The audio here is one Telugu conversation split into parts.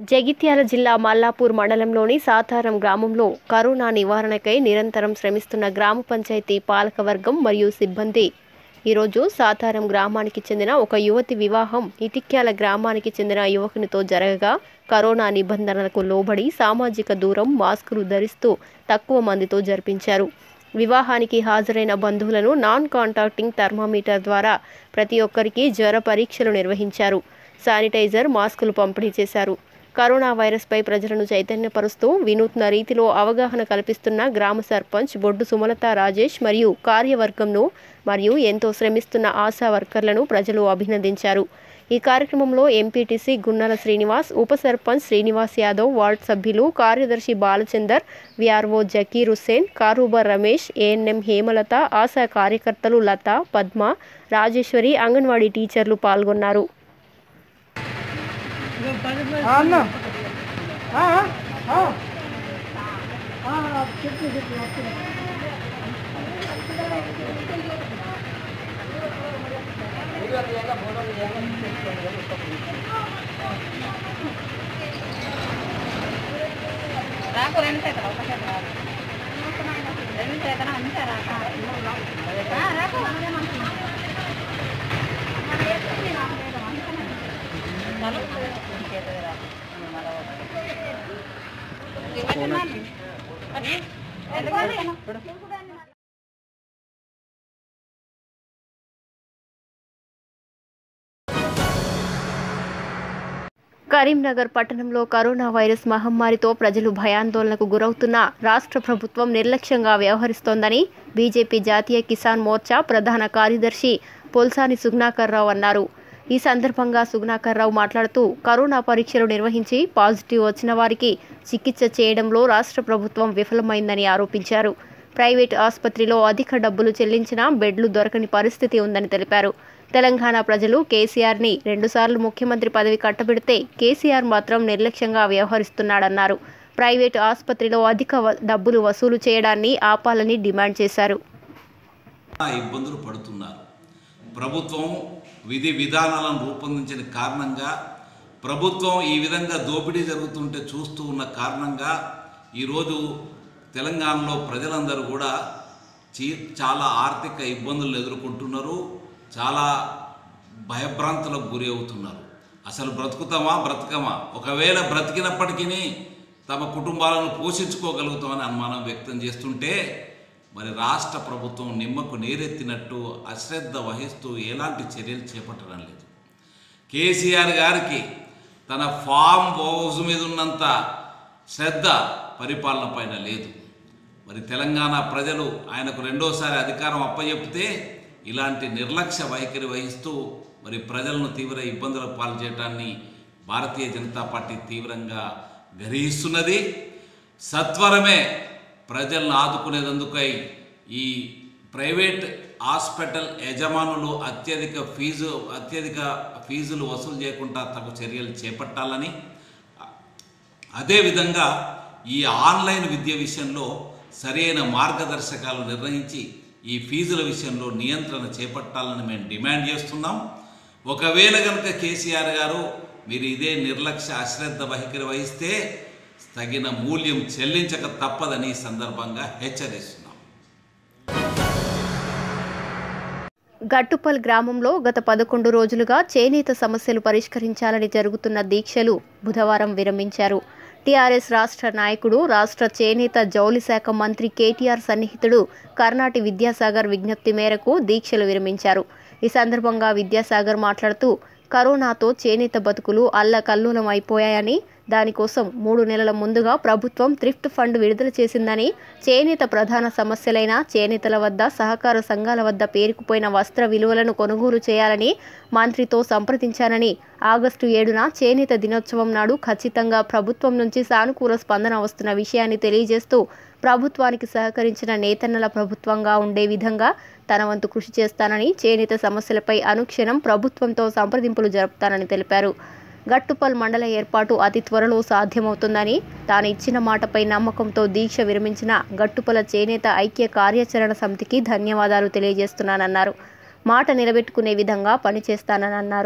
జగిత్యాల జిల్లా మల్లాపూర్ మండలంలోని సాతారం గ్రామంలో కరోనా నివారణకై నిరంతరం శ్రమిస్తున్న గ్రామ పంచాయతీ పాలకవర్గం మరియు సిబ్బంది ఈరోజు సాతారం గ్రామానికి చెందిన ఒక యువతి వివాహం ఇటిక్యాల గ్రామానికి చెందిన యువకునితో జరగగా కరోనా నిబంధనలకు లోబడి సామాజిక దూరం మాస్కులు ధరిస్తూ తక్కువ మందితో జరిపించారు వివాహానికి హాజరైన బంధువులను నాన్ కాంటాక్టింగ్ థర్మామీటర్ ద్వారా ప్రతి ఒక్కరికి జ్వర పరీక్షలు నిర్వహించారు శానిటైజర్ మాస్కులు పంపిణీ చేశారు కరోనా వైరస్పై ప్రజలను చైతన్యపరుస్తూ వినూత్న రీతిలో అవగాహన కల్పిస్తున్న గ్రామ సర్పంచ్ బొడ్డు సుమలత రాజేష్ మరియు కార్యవర్గంను మరియు ఎంతో శ్రమిస్తున్న ఆశా వర్కర్లను ప్రజలు అభినందించారు ఈ కార్యక్రమంలో ఎంపీటీసీ గున్నల శ్రీనివాస్ ఉప సర్పంచ్ శ్రీనివాస్ యాదవ్ వార్డు సభ్యులు కార్యదర్శి బాలచందర్ విఆర్ఓ జకీర్ హుస్సేన్ కారూబర్ రమేష్ ఏఎన్ఎం హేమలత ఆశా కార్యకర్తలు లత పద్మ రాజేశ్వరి అంగన్వాడీ టీచర్లు పాల్గొన్నారు ఆ, అన్న ఆ, ఆ, ఆ. ఆ, చెప్పు చెప్పు వస్తున్నా. రాకు రెండు చేతలు ఒక చేత రాదు రెండు చేతలు అంతే రాక ఆ, రాకు చాలు. చేతది రాకు. మరో ఒకటి. ఇవ్వండి. అది. ఎందుకు? కరీంనగర్ పట్టణంలో కరోనా వైరస్ మహమ్మారితో ప్రజలు భయాందోళనకు గురవుతున్న రాష్ట్ర ప్రభుత్వం నిర్లక్ష్యంగా వ్యవహరిస్తోందని బీజేపీ జాతీయ కిసాన్ మోర్చా ప్రధాన కార్యదర్శి పొల్సాని సుగ్నాకర్ రావు అన్నారు ఈ సందర్భంగా సుగ్నాకర్ రావు మాట్లాడుతూ కరోనా పరీక్షలు నిర్వహించి పాజిటివ్ వచ్చిన వారికి చికిత్స చేయడంలో రాష్ట్ర ప్రభుత్వం విఫలమైందని ఆరోపించారు ప్రైవేట్ ఆసుపత్రిలో అధిక డబ్బులు చెల్లించినా బెడ్లు దొరకని పరిస్థితి ఉందని తెలిపారు తెలంగాణ ప్రజలు కేసీఆర్ని రెండుసార్లు ముఖ్యమంత్రి పదవి కట్టబెడితే కేసీఆర్ మాత్రం నిర్లక్ష్యంగా వ్యవహరిస్తున్నాడన్నారు ప్రైవేటు ఆసుపత్రిలో అధిక వ- డబ్బులు వసూలు చేయడాన్ని ఆపాలని డిమాండ్ చేశారు చాలా ఇబ్బందులు పడుతున్నారు ప్రభుత్వం విధి విధానాలను రూపొందించిన కారణంగా ప్రభుత్వం ఈ విధంగా దోపిడీ జరుగుతుంటే చూస్తూ ఉన్న కారణంగా ఈరోజు తెలంగాణలో ప్రజలందరూ కూడా చీ చాలా ఆర్థిక ఇబ్బందులు ఎదుర్కొంటున్నారు చాలా భయభ్రాంతులకు గురి అవుతున్నారు అసలు బ్రతుకుతామా బ్రతకమా ఒకవేళ బ్రతికినప్పటికీ తమ కుటుంబాలను పోషించుకోగలుగుతామని అనుమానం వ్యక్తం చేస్తుంటే మరి రాష్ట్ర ప్రభుత్వం నిమ్మకు నీరెత్తినట్టు అశ్రద్ధ వహిస్తూ ఎలాంటి చర్యలు చేపట్టడం లేదు కేసీఆర్ గారికి తన ఫామ్ హౌస్ మీద ఉన్నంత శ్రద్ధ పరిపాలన పైన లేదు మరి తెలంగాణ ప్రజలు ఆయనకు రెండోసారి అధికారం అప్పచెప్తే ఇలాంటి నిర్లక్ష్య వైఖరి వహిస్తూ మరి ప్రజలను తీవ్ర ఇబ్బందులకు పాలు చేయడాన్ని భారతీయ జనతా పార్టీ తీవ్రంగా గ్రహిస్తున్నది సత్వరమే ప్రజలను ఆదుకునేందుకై ఈ ప్రైవేట్ హాస్పిటల్ యజమానులు అత్యధిక ఫీజు అత్యధిక ఫీజులు వసూలు చేయకుండా తగు చర్యలు చేపట్టాలని అదేవిధంగా ఈ ఆన్లైన్ విద్య విషయంలో సరైన మార్గదర్శకాలు నిర్వహించి ఈ ఫీజుల విషయంలో నియంత్రణ చేపట్టాలని మేము డిమాండ్ చేస్తున్నాం ఒకవేళ కనుక కేసీఆర్ గారు మీరు ఇదే నిర్లక్ష్య అశ్రద్ధ వైఖరి వహిస్తే తగిన మూల్యం చెల్లించక తప్పదని ఈ సందర్భంగా హెచ్చరిస్తున్నాం గట్టుపల్ గ్రామంలో గత పదకొండు రోజులుగా చేనేత సమస్యలు పరిష్కరించాలని జరుగుతున్న దీక్షలు బుధవారం విరమించారు టీఆర్ఎస్ రాష్ట్ర నాయకుడు రాష్ట్ర చేనేత జౌలి శాఖ మంత్రి కేటీఆర్ సన్నిహితుడు కర్ణాటి విద్యాసాగర్ విజ్ఞప్తి మేరకు దీక్షలు విరమించారు ఈ సందర్భంగా విద్యాసాగర్ మాట్లాడుతూ కరోనాతో చేనేత బతుకులు అల్లకల్లోలం అయిపోయాయని దానికోసం మూడు నెలల ముందుగా ప్రభుత్వం థ్రిఫ్ట్ ఫండ్ విడుదల చేసిందని చేనేత ప్రధాన సమస్యలైన చేనేతల వద్ద సహకార సంఘాల వద్ద పేరుకుపోయిన వస్త్ర విలువలను కొనుగోలు చేయాలని మంత్రితో సంప్రదించానని ఆగస్టు ఏడున చేనేత దినోత్సవం నాడు ఖచ్చితంగా ప్రభుత్వం నుంచి సానుకూల స్పందన వస్తున్న విషయాన్ని తెలియజేస్తూ ప్రభుత్వానికి సహకరించిన నేతన్నల ప్రభుత్వంగా ఉండే విధంగా తన వంతు కృషి చేస్తానని చేనేత సమస్యలపై అనుక్షణం ప్రభుత్వంతో సంప్రదింపులు జరుపుతానని తెలిపారు గట్టుపల్ మండల ఏర్పాటు అతి త్వరలో సాధ్యమవుతుందని తాను ఇచ్చిన మాటపై నమ్మకంతో దీక్ష విరమించిన గట్టుపల చేనేత ఐక్య కార్యాచరణ సమితికి ధన్యవాదాలు తెలియజేస్తున్నానన్నారు మాట నిలబెట్టుకునే విధంగా పనిచేస్తానని అన్నారు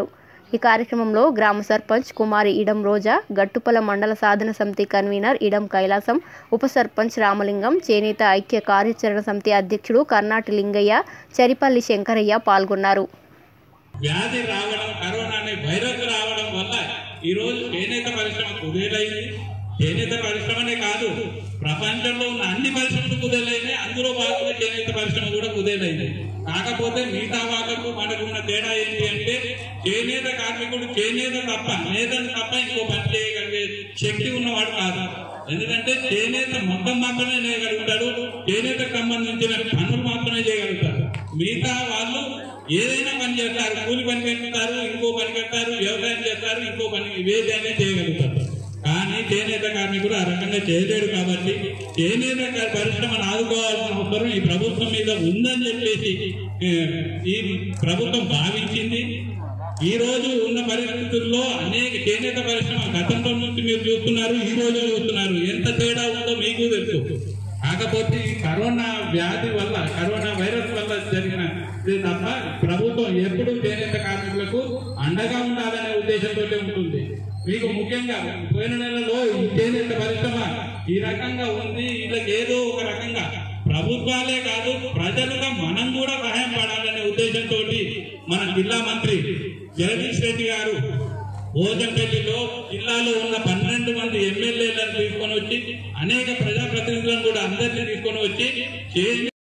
ఈ కార్యక్రమంలో గ్రామ సర్పంచ్ కుమారి ఇడం రోజా గట్టుపల మండల సాధన సమితి కన్వీనర్ ఇడం కైలాసం ఉప సర్పంచ్ రామలింగం చేనేత ఐక్య కార్యాచరణ సమితి అధ్యక్షుడు కర్నాటి లింగయ్య చరిపల్లి శంకరయ్య పాల్గొన్నారు వ్యాధి రావడం కరోనా అనే వైరస్ రావడం వల్ల ఈ రోజు చేనేత పరిశ్రమ కుదేలైంది చేనేత పరిశ్రమనే కాదు ప్రపంచంలో ఉన్న అన్ని పరిశ్రమలు కుదేలైనాయి అందులో భాగంగా చేనేత పరిశ్రమ కూడా కుదేలైంది కాకపోతే మిగతా వాళ్ళకు మనకు ఉన్న తేడా ఏంటి అంటే చేనేత కార్మికుడు చేనేత తప్ప నేతను తప్ప ఇంకో పని చేయగలిగే శక్తి ఉన్నవాడు కాదు ఎందుకంటే చేనేత మొత్తం మాత్రమే చేయగలుగుతాడు చేనేతకు సంబంధించిన పనులు మాత్రమే చేయగలుగుతాడు మిగతా వాళ్ళు ఏదైనా పని చేస్తారు కూలి పని పెడతారు ఇంకో పని పెడతారు వ్యవసాయం చేస్తారు ఇంకో పని ఏదైనా చేయగలుగుతారు కానీ చేనేత కార్మికుడు ఆ రకంగా చేయలేడు కాబట్టి చేనేత క- పరిశ్రమను ఆదుకోవాల్సిన అవసరం ఈ ప్రభుత్వం మీద ఉందని చెప్పేసి ఏ, ఈ ప్రభుత్వం భావించింది ఈ రోజు ఉన్న పరిస్థితుల్లో అనేక చేనేత పరిశ్రమ గతంలో నుంచి మీరు చూస్తున్నారు ఈ రోజు చూస్తున్నారు ఎంత తేడా ఉందో మీకు తెలుసు కాకపోతే ఈ కరోనా వ్యాధి వల్ల కరోనా వైరస్ వల్ల జరిగిన ఇది తప్ప ప్రభుత్వం ఎప్పుడు చేనేత కార్మికులకు అండగా ఉండాలనే ఉద్దేశంతో ఉంటుంది మీకు ముఖ్యంగా పోయిన నెలలో ఈ చేనేత పరిశ్రమ ఈ రకంగా ఉంది వీళ్ళకి ఏదో ఒక రకంగా ప్రభుత్వాలే కాదు ప్రజలుగా మనం కూడా సహాయం పడాలనే ఉద్దేశంతో మన జిల్లా మంత్రి జగదీష్ రెడ్డి గారు భోజంపల్లిలో జిల్లాలో ఉన్న పన్నెండు మంది ఎమ్మెల్యేలను తీసుకొని వచ్చి అనేక ప్రజాప్రతినిధులను కూడా అందరినీ తీసుకొని వచ్చి చేనేత